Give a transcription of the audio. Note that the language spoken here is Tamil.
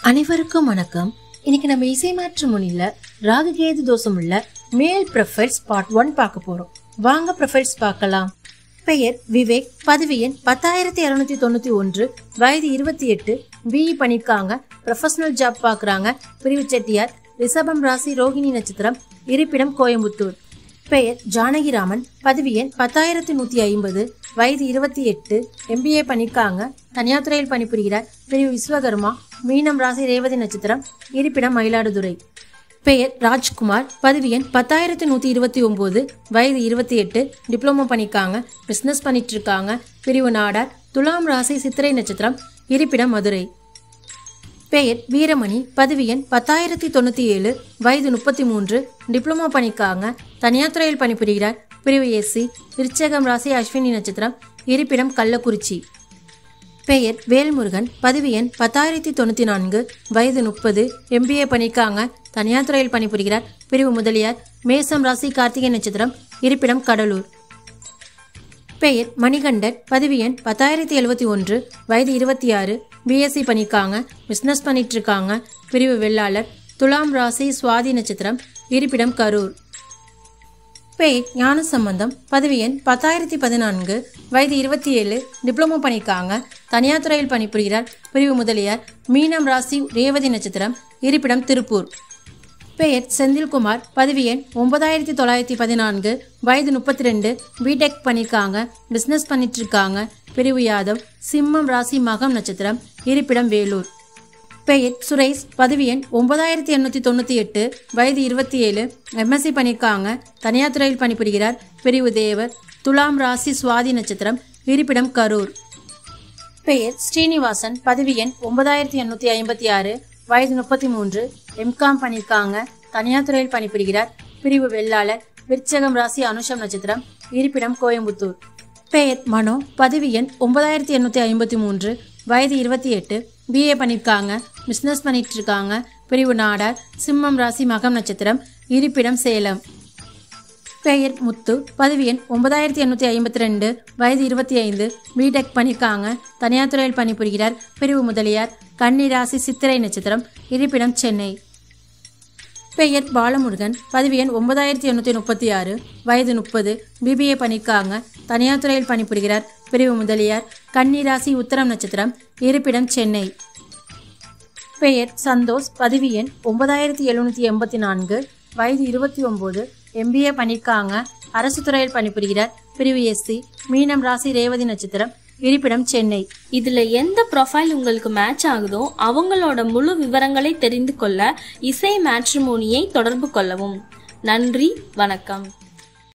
அனைவருக்கும் வணக்கம் இன்னைக்கு நம்ம இசை மாற்று முனில ராகுகேது தோஷம் உள்ள மேல் ப்ரொஃபைல்ஸ் பார்ட் ஒன் பார்க்க போறோம் வாங்க ப்ரொஃபைல்ஸ் பார்க்கலாம் பெயர் விவேக் பதவி எண் பத்தாயிரத்தி இருநூத்தி தொண்ணூத்தி ஒன்று வயது இருபத்தி எட்டு பிஇ பண்ணிருக்காங்க ப்ரொஃபஷனல் ஜாப் பார்க்குறாங்க பிரிவு செட்டியார் ரிஷபம் ராசி ரோகிணி நட்சத்திரம் இருப்பிடம் கோயம்புத்தூர் பெயர் ஜானகிராமன் பதவி எண் பத்தாயிரத்தி நூற்றி ஐம்பது வயது இருபத்தி எட்டு எம்பிஏ பண்ணியிருக்காங்க தனியார் துறையில் பணிபுரிகிறார் பிரிவு விஸ்வகர்மா மீனம் ராசி ரேவதி நட்சத்திரம் இருப்பிடம் மயிலாடுதுறை பெயர் ராஜ்குமார் பதவி எண் பத்தாயிரத்தி நூற்றி இருபத்தி ஒம்பது வயது இருபத்தி எட்டு டிப்ளமோ பண்ணியிருக்காங்க பிஸ்னஸ் பண்ணிட்டு இருக்காங்க பிரிவு நாடார் துலாம் ராசி சித்திரை நட்சத்திரம் இருப்பிடம் மதுரை பெயர் வீரமணி பதவி எண் பத்தாயிரத்தி தொண்ணூற்றி ஏழு வயது முப்பத்தி மூன்று டிப்ளமோ பண்ணியிருக்காங்க தனியார் துறையில் பணிபுரிகிறார் பிரிவு எஸ்சி விருச்சகம் ராசி அஸ்வினி நட்சத்திரம் இருப்பிடம் கள்ளக்குறிச்சி பெயர் வேல்முருகன் பதவி எண் பத்தாயிரத்தி தொண்ணூற்றி நான்கு வயது முப்பது எம்பிஏ பண்ணியிருக்காங்க தனியார் துறையில் பணிபுரிகிறார் பிரிவு முதலியார் மேசம் ராசி கார்த்திகை நட்சத்திரம் இருப்பிடம் கடலூர் பெயர் மணிகண்டன் பதவி எண் பத்தாயிரத்தி எழுபத்தி ஒன்று வயது இருபத்தி ஆறு பிஎஸ்சி பண்ணியிருக்காங்க பிஸ்னஸ் பண்ணிட்டு இருக்காங்க பிரிவு வெள்ளாளர் துலாம் ராசி சுவாதி நட்சத்திரம் இருப்பிடம் கரூர் பெயர் ஞான சம்பந்தம் பதவி எண் பத்தாயிரத்தி பதினான்கு வயது இருபத்தி ஏழு டிப்ளமோ பண்ணியிருக்காங்க தனியார் துறையில் பணிபுரிகிறார் பிரிவு முதலியார் மீனம் ராசி ரேவதி நட்சத்திரம் இருப்பிடம் திருப்பூர் பெயர் செந்தில்குமார் பதவி எண் ஒன்பதாயிரத்தி தொள்ளாயிரத்தி பதினான்கு வயது முப்பத்தி ரெண்டு பிடெக் பண்ணியிருக்காங்க பிஸ்னஸ் பண்ணிட்டு இருக்காங்க பிரிவு யாதவ் சிம்மம் ராசி மகம் நட்சத்திரம் இருப்பிடம் வேலூர் பெயர் சுரேஷ் பதவி எண் ஒன்பதாயிரத்தி எண்ணூற்றி தொண்ணூற்றி எட்டு வயது இருபத்தி ஏழு எம்எஸ்சி பண்ணியிருக்காங்க தனியார் துறையில் பணிபுரிகிறார் பிரிவு தேவர் துலாம் ராசி சுவாதி நட்சத்திரம் இருப்பிடம் கரூர் பெயர் ஸ்ரீனிவாசன் பதவி எண் ஒன்பதாயிரத்தி எண்ணூற்றி ஐம்பத்தி ஆறு வயது முப்பத்தி மூன்று எம்காம் பண்ணியிருக்காங்க தனியார் துறையில் பணிபுரிகிறார் பிரிவு வெள்ளாளர் விருச்சகம் ராசி அனுஷம் நட்சத்திரம் இருப்பிடம் கோயம்புத்தூர் பெயர் மனோ பதவி எண் ஒன்பதாயிரத்தி எண்ணூற்றி ஐம்பத்தி மூன்று வயது இருபத்தி எட்டு பிஏ பண்ணியிருக்காங்க பிஸ்னஸ் பண்ணிட்டு இருக்காங்க பிரிவு நாடார் சிம்மம் ராசி மகம் நட்சத்திரம் இருப்பிடம் சேலம் பெயர் முத்து பதவி எண் ஒன்பதாயிரத்தி எண்ணூற்றி ஐம்பத்தி ரெண்டு வயது இருபத்தி ஐந்து பிடெக் பண்ணியிருக்காங்க தனியார் துறையில் பணிபுரிகிறார் பிரிவு முதலியார் கன்னி ராசி சித்திரை நட்சத்திரம் இருப்பிடம் சென்னை பெயர் பாலமுருகன் பதவி எண் ஒன்பதாயிரத்தி எண்ணூற்றி முப்பத்தி ஆறு வயது முப்பது பிபிஏ பண்ணியிருக்காங்க தனியார் துறையில் பணிபுரிகிறார் பிரிவு முதலியார் கன்னி ராசி உத்தரம் நட்சத்திரம் இருப்பிடம் சென்னை பெயர் சந்தோஷ் பதவி எண் ஒன்பதாயிரத்தி எழுநூற்றி எண்பத்தி நான்கு வயது இருபத்தி ஒம்பது எம்பிஏ பண்ணியிருக்காங்க அரசு துறையில் பணிபுரிகிறார் பிரிவு எஸ்சி மீனம் ராசி ரேவதி நட்சத்திரம் இருப்பிடம் சென்னை இதுல எந்த ப்ரொஃபைல் உங்களுக்கு மேட்ச் ஆகுதோ அவங்களோட முழு விவரங்களை தெரிந்து கொள்ள இசை மேட்ரிமோனியை தொடர்பு கொள்ளவும் நன்றி வணக்கம்